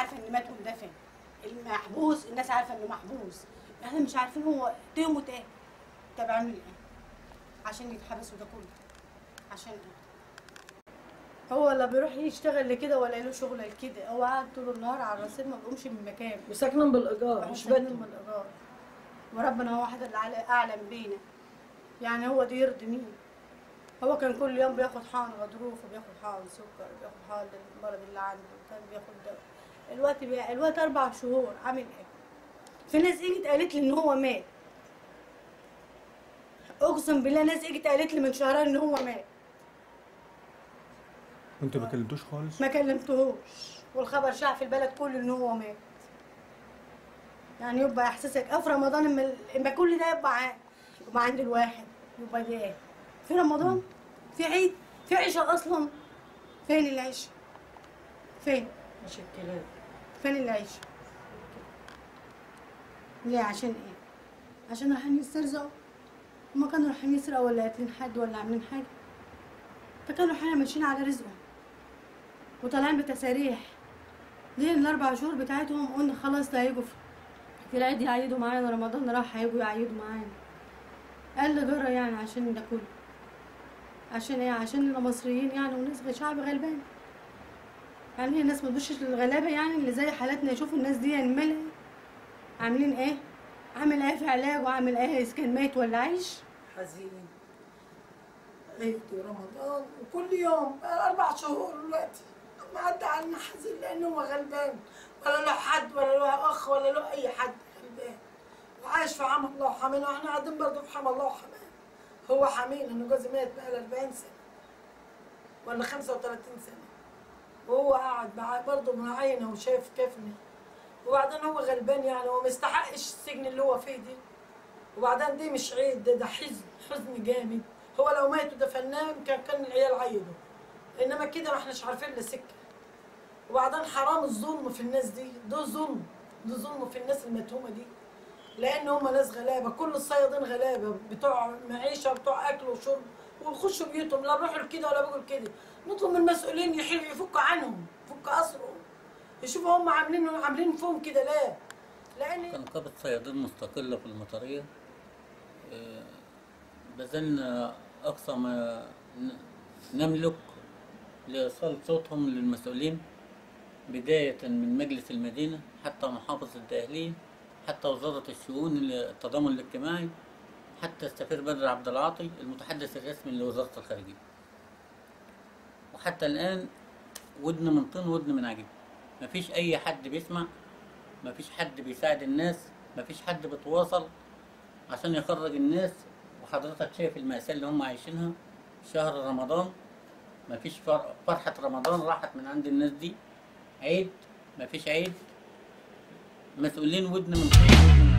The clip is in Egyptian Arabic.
عارفه ان مات واندفن المحبوس الناس عارفه انه محبوس احنا مش عارفين هو تهمه ايه طب اعمل ايه عشان يتحبس وده كله عشان ايه هو لا بيروح يشتغل لكده ولا له شغل لكده هو قاعد طول النهار على الرصيف ما بيقومش من مكانه وساكنين بالايجار مش ساكنين بيتهم من الإيجار وربنا هو واحد اللي على- أعلم بينا يعني هو دي يرضي مين هو كان كل يوم بياخد حقن غضروف وبياخد حقن سكر وبياخد حقن للمرض اللي عنده وكان بياخد دواء الوقت بي... الوقت أربع شهور عامل إيه؟ في ناس إجت قالت لي إن هو مات أقسم بالله ناس إجت قالت لي من شهرين إن هو مات وانتوا ما كلمتوش خالص ما كلمتهوش والخبر شاع في البلد كله ان هو مات يعني يبقى احساسك اه في رمضان اما اما كل ده يبقى ع- يبقى عند الواحد يبقى ده ايه في رمضان في عيد في عشاء اصلا فين العشاء فين مش الكلام فين العيش ليه عشان ايه عشان رايحين يسترزقوا هما كانوا رايحين يسرقوا ولا قاتلين حد ولا عاملين حاجه فكانوا رايحين ماشيين على رزقهم وطالعين بتساريح ليه الاربع شهور بتاعتهم قلنا خلاص ده هيجوا في- في العيد يعيدوا معانا رمضان راح هيجوا يعيدوا معانا قال لي جرى يعني عشان ده كله عشان ايه عشان مصريين يعني وناس شعب غلبان يعني هي الناس ما تبصش للغلابه يعني اللي زي حالاتنا يشوفوا الناس دي مالها عاملين ايه عامل ايه في علاج وعامل ايه اذا كان ميت ولا عايش حزين عيد ورمضان وكل يوم اربع شهور دلوقتي معدي علينا حزين لانه هو غلبان ولا له حد ولا له اخ ولا له اي حد غلبان وعايش في حمى الله وحمينا واحنا قاعدين برضه في حمى الله وحماه هو حمينا انه جوزي مات بقى 40 سنه ولا 35 سنه وهو قاعد معاه برضه معاينا وشايف كيفنا وبعدين هو غلبان يعني هو ما يستحقش السجن اللي هو فيه دي وبعدين دي مش عيد ده, ده حزن حزن جامد هو لو مات ودفناه كان كان العيال عيدوا انما كده ما احناش عارفين له سكه وبعدين حرام الظلم في الناس دي ده ظلم ده ظلم في الناس المتهومه دي لان هم ناس غلابه كل الصيادين غلابه بتوع معيشه وبتوع اكل وشرب ويخشوا بيوتهم لا بيروحوا لكده ولا بيقولوا كده نطلب من المسؤولين يحلوا يفكوا عنهم يفكوا اسرهم يشوفوا هم عاملين عاملين فيهم كده ليه؟ لان كان نقابة صيادين مستقلة في المطرية آه، بذلنا أقصى ما ن- نملك لإيصال صوتهم للمسؤولين بداية من مجلس المدينة حتى محافظ الداخلية حتى وزارة الشؤون التضامن الاجتماعي حتى السفير بدر عبد العاطي المتحدث الرسمي لوزارة الخارجية وحتى الآن ودن من طين ودن من عجيب مفيش أي حد بيسمع مفيش حد بيساعد الناس مفيش حد بيتواصل عشان يخرج الناس وحضرتك شايف المأساة اللي هم عايشينها شهر رمضان مفيش فر- فرحة رمضان راحت من عند الناس دي عيد مفيش عيد مسؤولين ودن من طين ودن من